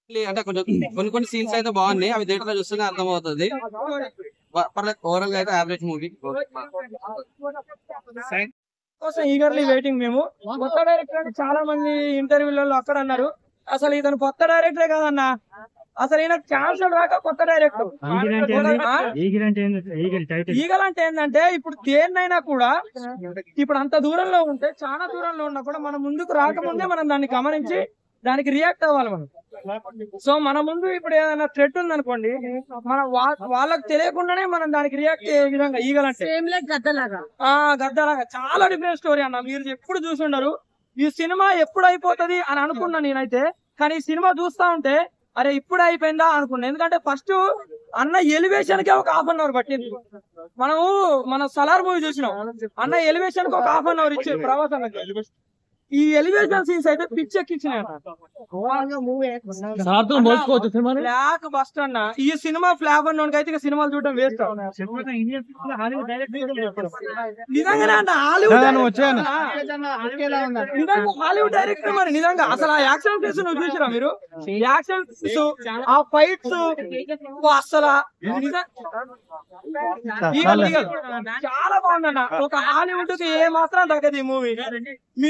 అంటే కొంచెం కొన్ని కొన్ని సీన్స్ అయితే బాగున్నాయి అవి థియేటర్ లో చూస్తేనే అర్థమవుతుంది ప- పర్లేదు ఓవరాల్ గా అయితే యావరేజ్ మూవీ కోసం ఈగర్లీ వెయిటింగ్ మేము కొత్త డైరెక్టర్ అని చాలా మంది ఇంటర్వ్యూలలో అక్కడ అన్నారు అసలు ఇతను కొత్త డైరెక్టరే కాదన్నా అసలు ఈయన ఛాన్స్ రాక కొత్త డైరెక్టర్ ఈగల్ అంటే ఏంటంటే ఇప్పుడు దేన్నైనా కూడా ఇప్పుడు అంత దూరంలో ఉంటే చాలా దూరంలో ఉన్నా కూడా మన ముందుకు రాకముందే మనం దాన్ని గమనించి దానికి రియాక్ట్ అవ్వాలి మనం సో మన ముందు ఇప్పుడు ఏదైనా థ్రెట్ ఉందనుకోండి మన వా- వాళ్ళకి తెలియకుండానే మనం దానికి రియాక్ట్ అయ్యే విధంగా ఈగలంటే సేమ్ లైక్ గద్దలాగా ఆ గద్దలాగా చాలా డిఫరెంట్ స్టోరీ అన్న మీరు ఎప్పుడు చూసుండరు ఈ సినిమా ఎప్పుడు అయిపోతది అని అనుకున్నా నేనైతే కానీ ఈ సినిమా చూస్తా ఉంటే అరే ఇప్పుడు అయిపోయిందా అనుకున్నా ఎందుకంటే ఫస్ట్ అన్న ఎలివేషన్ కే ఒక హాఫ్ అన్ అవర్ పట్టింది మనము మన సలార్ మూవీ చూసినాం అన్న ఎలివేషన్ కి ఒక హాఫ్ అన్ అవర్ ఇచ్చారు ప్రభాస్ అన్నకి ఈ ఎలివేషన్ సీన్స్ అయితే పిచ్ ఎక్కించినాయి బ్లాక్ బస్ట్ అన్న ఈ సినిమా ఫ్లాప్ అన్నోడికి అయితే ఇక సినిమాలు చూడడం వేస్ట్ నిజంగానే అన్న హాలీవుడ్ నిజంగా హాలీవుడ్ డైరెక్టర్ మరి నిజంగా అసలు ఆ యాక్షన్ సీన్స్ నువ్వు చూసిరా మీరు యాక్షన్ సీన్స్ ఆ ఫైట్స్ అసలు నిజం- ఈగల్, ఈగల్. చాలా బాగుందన్న ఒక హాలీవుడ్ కి ఏ మాత్రం తగ్గదు ఈ మూవీ